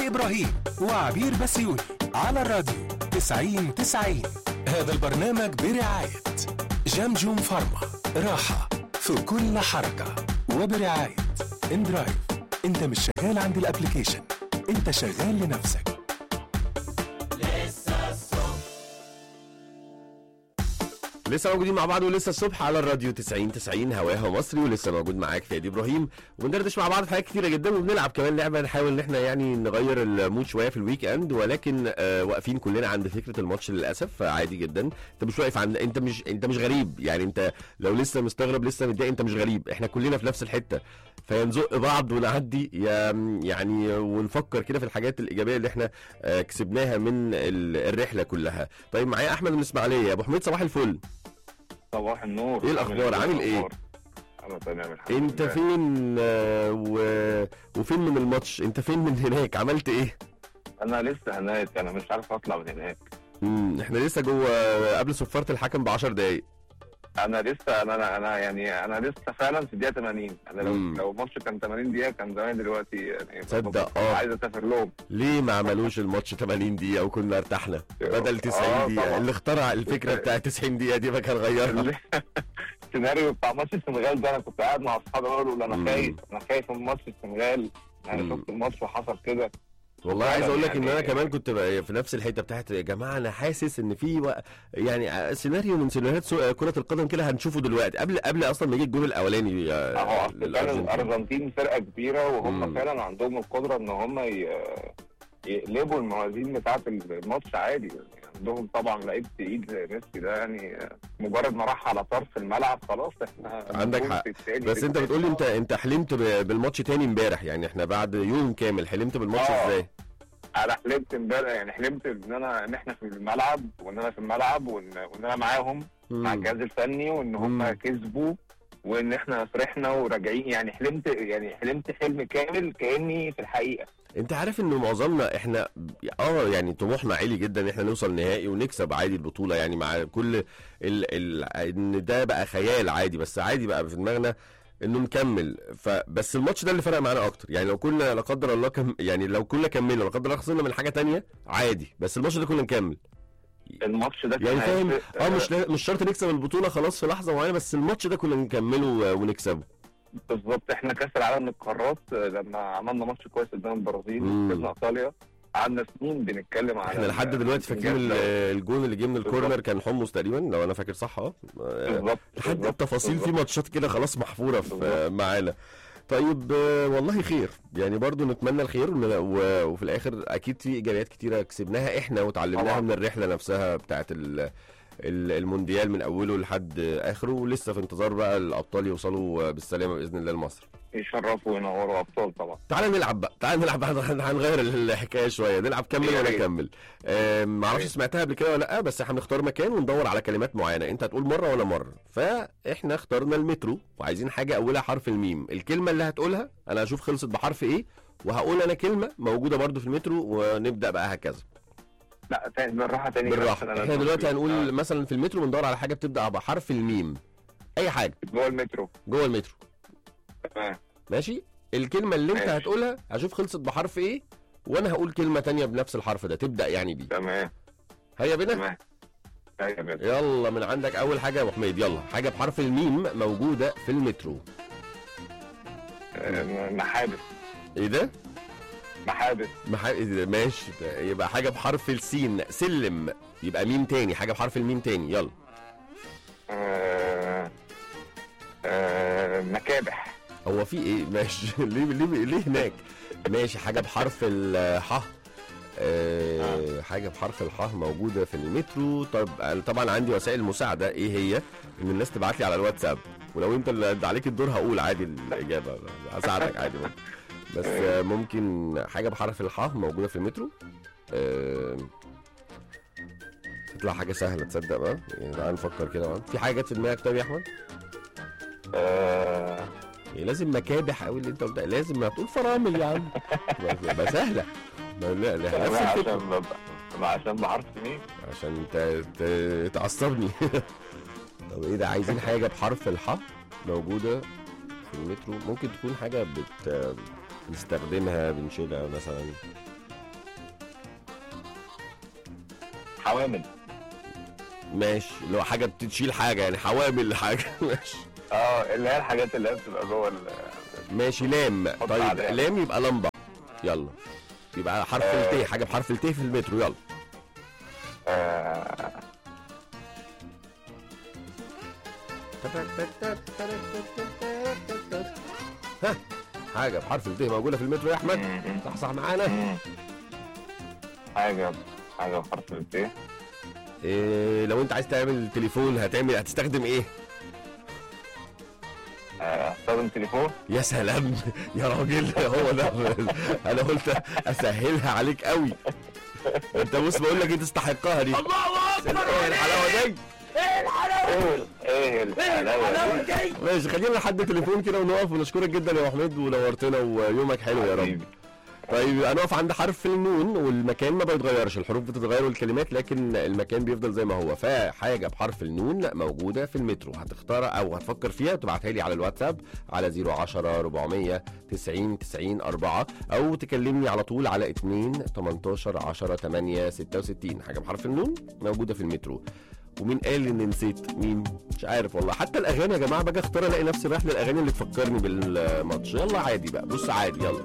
إبراهيم وعبير بسيوني على الراديو 90 90 هذا البرنامج برعاية جمجم فارما راحة في كل حركة وبرعاية اندرايف انت مش شغال عند الابليكيشن انت شغال لنفسك لسه موجودين مع بعض ولسه الصبح على الراديو 90 90 هواها مصري ولسه موجود معاك فادي ابراهيم وبندردش مع بعض في حاجات كتيره جدا وبنلعب كمان لعبه نحاول ان احنا يعني نغير المود شويه في الويك اند ولكن آه واقفين كلنا عند فكره الماتش للاسف عادي جدا انت مش واقف عند انت مش انت مش غريب يعني انت لو لسه مستغرب لسه متضايق انت مش غريب احنا كلنا في نفس الحته فيا نزق بعض ونعدي يا يعني ونفكر كده في الحاجات الايجابيه اللي احنا آه كسبناها من ال- الرحله كلها طيب معايا احمد من الاسماعيليه يا ابو حميد صباح الفل صباح النور إيه الأخبار؟ عامل إيه؟ الأخبار؟ انا تمام الحمد انت لله. فين آه، و... وفين من الماتش انت فين من هناك عملت ايه انا لسه هناك انا مش عارف اطلع من هناك مم. احنا لسه جوه قبل صفاره الحكم ب 10 دقايق انا لسه انا انا, أنا يعني انا لسه فعلا في الدقيقه 80 انا لو مم. لو الماتش كان 80 دقيقه كان زمان دلوقتي يعني تصدق، آه. عايز اسافر لهم ليه ما عملوش الماتش 80 دقيقه وكنا ارتحنا بدل 90 آه، دقيقه طبعا. اللي اخترع الفكره بتاع 90 دقيقه دي ما كان غيرها السيناريو بتاع ماتش السنغال ده انا كنت قاعد مع اصحابي اقول انا مم. خايف انا خايف من ماتش السنغال يعني مم. شفت الماتش وحصل كده والله عايز اقول لك ان يعني- انا كمان كنت بقى في نفس الحته بتاعت يا جماعه انا حاسس ان في وق- يعني سيناريو من سيناريوهات سو- كره القدم كده هنشوفه دلوقتي قبل قبل اصلا ما يجي الجول الاولاني آه، اهو أصل فعلا للأرجنتين. الارجنتين فرقه كبيره وهم مم. فعلا عندهم القدره ان هم ي- يقلبوا الموازين بتاعه الماتش عادي يعني عندهم طبعا لعيب تقيل زي ميسي ده يعني مجرد ما راح على طرف الملعب خلاص احنا عندك الجول حق. في التاني بس في انت التاني. بتقول لي انت انت حلمت ب- بالماتش تاني امبارح يعني احنا بعد يوم كامل حلمت بالماتش آه. ازاي؟ انا حلمت امبارح يعني حلمت ان انا ان احنا في الملعب وان انا في الملعب وان وان انا معاهم مع مم. الجهاز الفني وان هم مم. كسبوا وان احنا فرحنا وراجعين يعني حلمت يعني حلمت حلم كامل كاني في الحقيقه انت عارف ان معظمنا احنا اه يعني طموحنا عالي جدا ان احنا نوصل نهائي ونكسب عادي البطوله يعني مع كل ال ال ان ده بقى خيال عادي بس عادي بقى في دماغنا انه نكمل فبس الماتش ده اللي فرق معانا اكتر يعني لو كنا لا قدر الله كم يعني لو كنا كملنا لا قدر الله خسرنا من حاجه تانية عادي بس الماتش ده كنا نكمل الماتش ده يعني فاهم هيفرق- اه مش لا- مش شرط نكسب البطوله خلاص في لحظه معينه بس الماتش ده كنا نكمله و- ونكسبه بالظبط احنا كاس العالم للقارات آه، لما عملنا ماتش كويس قدام البرازيل مم. وكسبنا ايطاليا قعدنا سنين بنتكلم على احنا لحد دلوقتي فاكرين ال- الإنجاز ده. الجون اللي جه من الكورنر كان حمص تقريبا لو انا فاكر صح اه آه، بالظبط لحد بالظبط، التفاصيل في بالظبط. ماتشات كده خلاص محفوره في بالظبط. آه، معانا طيب آه، والله خير يعني برضو نتمنى الخير ون- و- وفي الاخر اكيد في ايجابيات كتيره كسبناها احنا وتعلمناها طبعا. من الرحله نفسها بتاعت ال- ال- المونديال من اوله لحد اخره ولسه في انتظار بقى الابطال يوصلوا بالسلامه باذن الله لمصر يشرفوا وينوروا ابطال طبعا تعال نلعب بقى تعال نلعب بقى هن- هنغير الحكايه شويه نلعب كمل يا ولا ريت. كمل آم، معرفش يا ريت. سمعتها قبل كده ولا لا بس احنا هنختار مكان وندور على كلمات معينه انت هتقول مره ولا مره فاحنا اخترنا المترو وعايزين حاجه اولها حرف الميم الكلمه اللي هتقولها انا هشوف خلصت بحرف ايه وهقول انا كلمه موجوده برضو في المترو ونبدا بقى هكذا لا تاني بالراحه تاني كده بالراحه عشان أنا احنا دلوقتي هنقول آه، مثلا في المترو بندور على حاجه بتبدا بحرف الميم اي حاجه جوه المترو جوه المترو تمام ماشي الكلمه اللي انت ماشي. هتقولها هشوف خلصت بحرف ايه وانا هقول كلمه تانية بنفس الحرف ده تبدا يعني بيه تمام هيا بينا تمام ايوه بس. يلا من عندك اول حاجه يا ابو حميد يلا حاجه بحرف الميم موجوده في المترو آه، محابس ايه ده محابس مح... ماشي يبقى حاجه بحرف السين سلم يبقى ميم تاني حاجه بحرف الميم تاني يلا آه، آه، مكابح هو في ايه ماشي ليه ليه ليه هناك ماشي حاجه بحرف الح آه حاجه بحرف الح موجوده في المترو طب أنا طبعا عندي وسائل مساعده ايه هي ان الناس تبعت لي على الواتساب ولو انت اللي عليك الدور هقول عادي الاجابه اساعدك عادي برضه. بس آه، ممكن حاجه بحرف الح موجوده في المترو آه تطلع حاجه سهله تصدق بقى يعني تعال نفكر كده بقى في حاجه جت في دماغك طيب يا احمد آه، يعني لازم مكابح قوي اللي انت قلت لازم هتقول فرامل يا عم بس- بس سهله ما لا لا تمام نفس عشان الفكره ب- عشان بحرف مين عشان ت- ت- تعصبني طب ايه ده عايزين حاجه بحرف الح موجوده في المترو ممكن تكون حاجه بت بنستخدمها بنشيلها مثلا حوامل ماشي اللي هو حاجه بتشيل حاجه يعني حوامل حاجه ماشي اه اللي هي الحاجات اللي هي بتبقى جوه ال- ماشي لام حط طيب عليها. لام يبقى لمبه يلا يبقى حرف آه. الت حاجه بحرف الت في المترو يلا آه، ها حاجه بحرف الت موجوده في المترو يا احمد مم. صح صح معانا مم. حاجه حاجه بحرف الت إيه لو انت عايز تعمل تليفون هتعمل هتستخدم ايه آه، استخدم تليفون يا سلام يا راجل هو ده انا قلت اسهلها عليك قوي انت بص بقول لك ايه تستحقها دي الله اكبر ايه الحلاوه دي ايه الحلاوه دي ماشي خلينا لحد تليفون كده ونقف ونشكرك جدا يا محمود ونورتنا ويومك حلو يا رب حبيبي. طيب هنقف عند حرف النون والمكان ما بيتغيرش الحروف بتتغير والكلمات لكن المكان بيفضل زي ما هو فحاجه بحرف النون موجوده في المترو هتختارها او هتفكر فيها تبعتها لي على الواتساب على 010 400 90 90 4 او تكلمني على طول على 2 18 10 8 66 حاجه بحرف النون موجوده في المترو ومين قال ان نسيت مين مش عارف والله حتى الاغاني يا جماعه باجي اختار الاقي نفسي رايح للاغاني اللي تفكرني بالماتش يلا عادي بقى بص عادي يلا